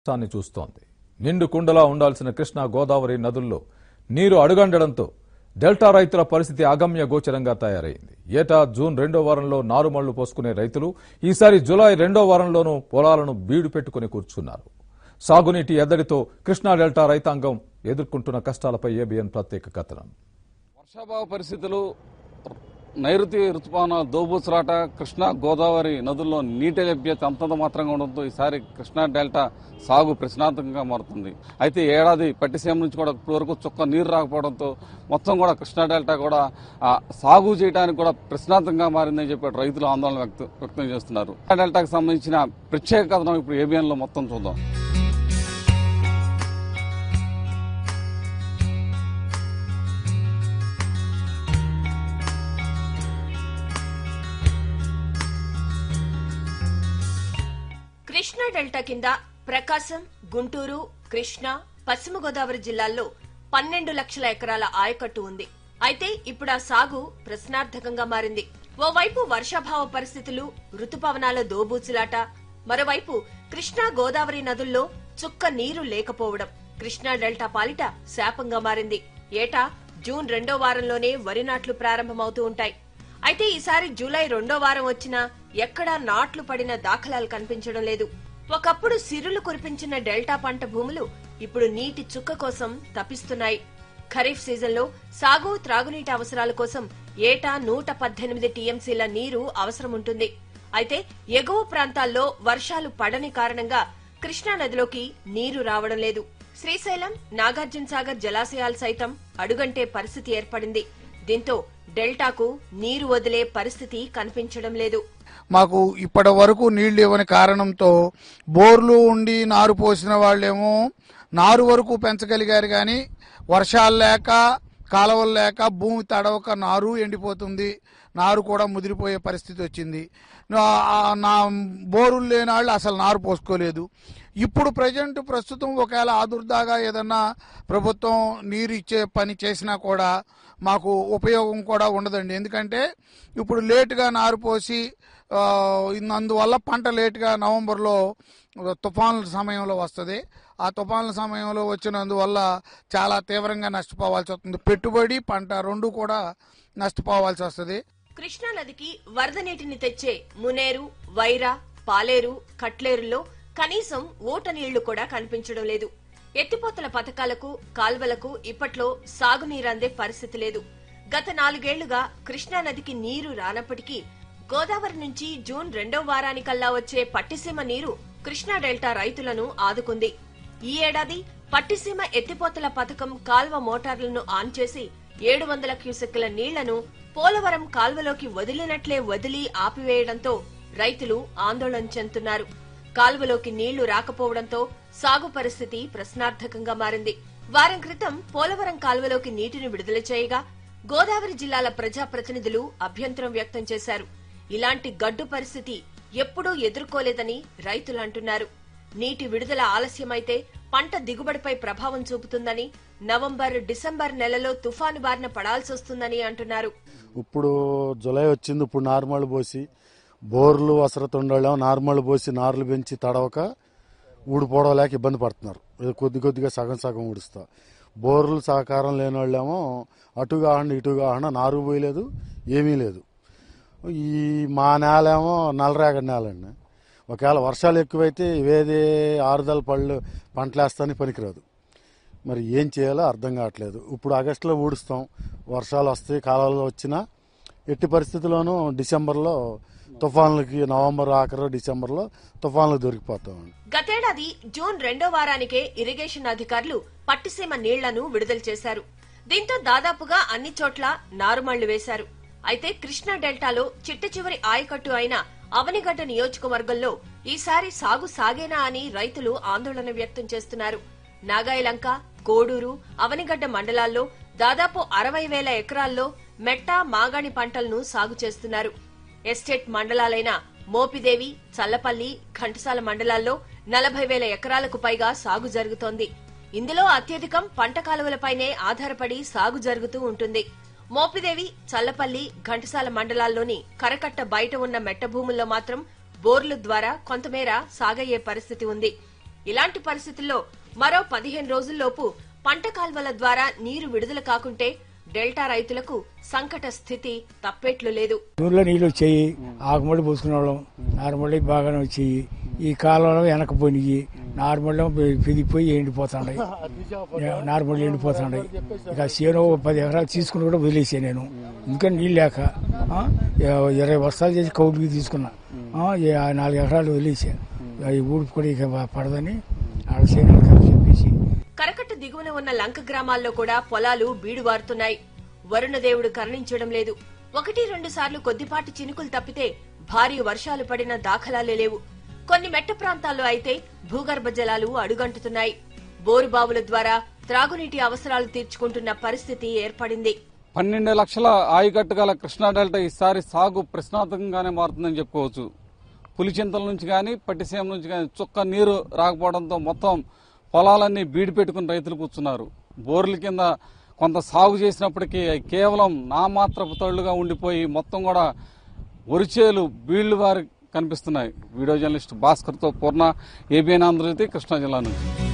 రాష్ట్రాన్ని చూస్తోంది నిండు కుండలా ఉండాల్సిన కృష్ణా గోదావరి నదుల్లో నీరు అడుగండడంతో డెల్టా రైతుల పరిస్థితి అగమ్య గోచరంగా తయారైంది ఏటా జూన్ రెండో వారంలో నారుమళ్లు పోసుకునే రైతులు ఈసారి జులై రెండో వారంలోనూ పొలాలను బీడు పెట్టుకుని కూర్చున్నారు సాగునీటి ఎద్దడితో కృష్ణా డెల్టా రైతాంగం ఎదుర్కొంటున్న కష్టాలపై ఏబిఎన్ ప్రత్యేక కథనం వర్షాభావ పరిస్థితులు నైరుతి రుతుపవన దోబూసరాట కృష్ణా గోదావరి నదుల్లో నీటి లభ్యత అంతంత మాత్రంగా ఉండడంతో ఈసారి కృష్ణా డెల్టా సాగు ప్రశ్నార్థకంగా మారుతుంది అయితే ఈ ఏడాది పట్టిసీమ నుంచి కూడా ఇప్పటి వరకు చుక్క నీరు రాకపోవడంతో మొత్తం కూడా కృష్ణా డెల్టా కూడా ఆ, సాగు చేయడానికి కూడా ప్రశ్నార్థకంగా మారిందని చెప్పి రైతులు ఆందోళన వ్యక్తం వ్యక్తం చేస్తున్నారు కృష్ణా డెల్టాకు సంబంధించిన ప్రత్యేక కథనం ఇప్పుడు ఏబిఎన్ లో మొత్తం చూద్దాం కృష్ణా డెల్టా కింద ప్రకాశం గుంటూరు కృష్ణా పశ్చిమ గోదావరి జిల్లాల్లో పన్నెండు లక్షల ఎకరాల ఆయకట్టు ఉంది అయితే ఇప్పుడు ఆ సాగు ప్రశ్నార్థకంగా మారింది ఓవైపు వర్షాభావ పరిస్థితులు రుతుపవనాల దోబూచులాట మరోవైపు కృష్ణా గోదావరి నదుల్లో చుక్క నీరు లేకపోవడం కృష్ణా డెల్టా పాలిట శాపంగా మారింది ఏటా జూన్ రెండో వారంలోనే వరి నాట్లు ప్రారంభమవుతూ ఉంటాయి అయితే ఈసారి జూలై రెండో వారం వచ్చినా ఎక్కడా నాట్లు పడిన దాఖలాలు కనిపించడం లేదు ఒకప్పుడు సిరులు కురిపించిన డెల్టా పంట భూములు ఇప్పుడు నీటి చుక్క కోసం తపిస్తున్నాయి ఖరీఫ్ సీజన్లో సాగు త్రాగునీటి అవసరాల కోసం ఏటా నూట పద్దెనిమిది టీఎంసీల నీరు అవసరం ఉంటుంది అయితే ఎగువ ప్రాంతాల్లో వర్షాలు పడని కారణంగా కృష్ణా నదిలోకి నీరు రావడం లేదు శ్రీశైలం నాగార్జున సాగర్ జలాశయాలు సైతం అడుగంటే పరిస్థితి ఏర్పడింది దీంతో డెల్టాకు నీరు వదిలే పరిస్థితి కనిపించడం లేదు మాకు ఇప్పటి వరకు నీళ్లు ఇవ్వని కారణంతో బోర్లు ఉండి నారు పోసిన వాళ్ళేమో నారు వరకు పెంచగలిగారు కానీ వర్షాలు లేక కాలువలు లేక భూమి తడవక నారు ఎండిపోతుంది నారు కూడా ముదిరిపోయే పరిస్థితి వచ్చింది నా- ఆ నా బోరులు లేని వాళ్ళు అసలు నారు పోసుకోలేదు ఇప్పుడు ప్రజెంట్ ప్రస్తుతం ఒకవేళ ఆదుర్దాగా ఏదన్నా ప్రభుత్వం నీరు ఇచ్చే పని చేసినా కూడా మాకు ఉపయోగం కూడా ఉండదండి ఎందుకంటే ఇప్పుడు లేటుగా నారు పోసి ఆ, ఇన్- అందువల్ల పంట లేటుగా నవంబర్లో తుఫాన్ల సమయంలో వస్తుంది ఆ తుఫాన్ల సమయంలో వచ్చినందువల్ల చాలా తీవ్రంగా నష్టపోవాల్సి వస్తుంది పెట్టుబడి పంట రెండు కూడా నష్టపోవాల్సి వస్తుంది కృష్ణా నదికి వరద నీటిని తెచ్చే మునేరు వైరా పాలేరు కట్లేరులో కనీసం ఊట నీళ్లు కూడా కనిపించడం లేదు ఎత్తిపోతల పథకాలకు కాల్వలకు ఇప్పట్లో సాగునీరు అందే పరిస్థితి లేదు గత నాలుగేళ్లుగా కృష్ణా నదికి నీరు రానప్పటికీ గోదావరి నుంచి జూన్ రెండో వారానికల్లా వచ్చే పట్టిసీమ నీరు కృష్ణా డెల్టా రైతులను ఆదుకుంది ఈ ఏడాది పట్టిసీమ ఎత్తిపోతల పథకం కాల్వ మోటార్లను ఆన్ చేసి ఏడు వందల క్యూసెక్కుల నీళ్లను పోలవరం కాల్వలోకి వదిలినట్లే వదిలి ఆపివేయడంతో రైతులు ఆందోళన చెందుతున్నారు కాల్వలోకి నీళ్లు రాకపోవడంతో సాగు పరిస్థితి ప్రశ్నార్థకంగా మారింది వారం క్రితం పోలవరం కాల్వలోకి నీటిని విడుదల చేయగా గోదావరి జిల్లాల ప్రజాప్రతినిధులు అభ్యంతరం వ్యక్తం చేశారు ఇలాంటి గడ్డు పరిస్థితి ఎప్పుడూ ఎదుర్కోలేదని రైతులు అంటున్నారు నీటి విడుదల ఆలస్యమైతే పంట దిగుబడిపై ప్రభావం చూపుతుందని నవంబర్ డిసెంబర్ నెలలో తుఫాను బారిన పడాల్సొస్తుందని అంటున్నారు ఇప్పుడు జులై వచ్చింది ఇప్పుడు నార్మల్ పోసి బోర్లు వసరత ఉండేవాళ్ళం నార్మల్ పోసి నార్లు పెంచి తడవక ఊడిపోవడం లేక ఇబ్బంది పడుతున్నారు ఇది కొద్ది కొద్దిగా సగం సగం ఊడుస్తా బోర్లు సహకారం లేని వాళ్ళేమో అటు కాకుండా ఇటు కాకుండా నారు పోయలేదు ఏమీ లేదు ఈ మా నేల ఏమో నల్లరేగడి నేల అండి ఒకవేళ వర్షాలు ఎక్కువైతే ఇవేది ఆరుదల పళ్ళు పంటలేస్తానికి పనికిరాదు మరి ఏం చేయాలో అర్థం కావట్లేదు ఇప్పుడు ఆగస్టులో ఊడుస్తాం వర్షాలు వస్తాయి కాలాలు వచ్చినా ఎట్టి పరిస్థితుల్లోనూ డిసెంబర్లో తుఫాన్లకి నవంబర్ ఆఖరు డిసెంబర్లో తుఫాన్లు దొరికిపోతాం గతేడాది జూన్ రెండో వారానికే ఇరిగేషన్ అధికారులు పట్టిసీమ నీళ్లను విడుదల చేశారు దీంతో దాదాపుగా అన్ని చోట్ల నారుమళ్లు వేశారు అయితే కృష్ణా డెల్టాలో చిట్ట చివరి ఆయకట్టు అయిన అవనిగడ్డ నియోజకవర్గంలో ఈసారి సాగు సాగేనా అని రైతులు ఆందోళన వ్యక్తం చేస్తున్నారు నాగాయలంక కోడూరు అవనిగడ్డ మండలాల్లో దాదాపు అరవై వేల ఎకరాల్లో మెట్ట మాగాణి పంటలను సాగు చేస్తున్నారు ఎస్టేట్ మండలాలైన మోపిదేవి చల్లపల్లి ఘంటసాల మండలాల్లో నలభై వేల ఎకరాలకు పైగా సాగు జరుగుతోంది ఇందులో అత్యధికం పంట కాలువలపైనే ఆధారపడి సాగు జరుగుతూ ఉంటుంది మోపిదేవి చల్లపల్లి ఘంటసాల మండలాల్లోని కరకట్ట బయట ఉన్న మెట్ట భూముల్లో మాత్రం బోర్లు ద్వారా కొంతమేర సాగయ్యే పరిస్థితి ఉంది ఇలాంటి పరిస్థితుల్లో మరో పదిహేను రోజుల్లోపు పంట కాల్వల ద్వారా నీరు విడుదల కాకుంటే డెల్టా రైతులకు సంకట స్థితి తప్పేట్లు లేదు ఊర్లో నీళ్ళు వచ్చాయి ఆకుమడి పోసుకునే వాళ్ళం నార్మల్ బాగానే వచ్చాయి ఈ కాలంలో వెనకపోయినాయి నార్మల్ పెరిగిపోయి ఎండిపోతాయి నార్మల్ ఎండిపోతాయి ఇక చేను ఒక పది ఎకరాలు తీసుకుని కూడా వదిలేసాను నేను ఎందుకంటే నీళ్ళు లేక ఆ, ఇరవై బస్తాలు చేసి కౌలుకి తీసుకున్నా ఆ, ఈ నాలుగు ఎకరాలు వదిలేసా అవి ఊడికి కూడా ఇక పడదని ఆడ చేను చెప్పేసి కరకట్ట దిగువన ఉన్న లంక గ్రామాల్లో కూడా పొలాలు బీడువారుతున్నాయి వరుణదేవుడు కరుణించడం లేదు ఒకటి రెండు సార్లు కొద్దిపాటి చినుకులు తప్పితే భారీ వర్షాలు పడిన దాఖలాలే లేవు కొన్ని మెట్ట ప్రాంతాల్లో అయితే భూగర్భ జలాలు అడుగంటుతున్నాయి బోరుబావుల ద్వారా త్రాగునీటి అవసరాలు తీర్చుకుంటున్న పరిస్థితి ఏర్పడింది పన్నెండు లక్షల ఆయకట్టు గల కృష్ణా డెల్టా ఈసారి సాగు ప్రశ్నార్థకంగానే మారుతుందని చెప్పుకోవచ్చు పులిచింతల నుంచి కానీ పట్టిసీమ నుంచి కానీ చుక్క నీరు రాకపోవడంతో మొత్తం పొలాలన్నీ బీడి పెట్టుకుని రైతులు కూర్చున్నారు బోర్ల కింద కొంత సాగు చేసినప్పటికీ అవి కేవలం నామాత్రపు తళ్ళుగా ఉండిపోయి మొత్తం కూడా ఒరిచేలు బీళ్లు వారి కనిపిస్తున్నాయి వీడియో జర్నలిస్ట్ భాస్కర్తో పూర్ణ ఏబిఎన్ ఆంధ్రజ్యోతి కృష్ణా జిల్లా నుంచి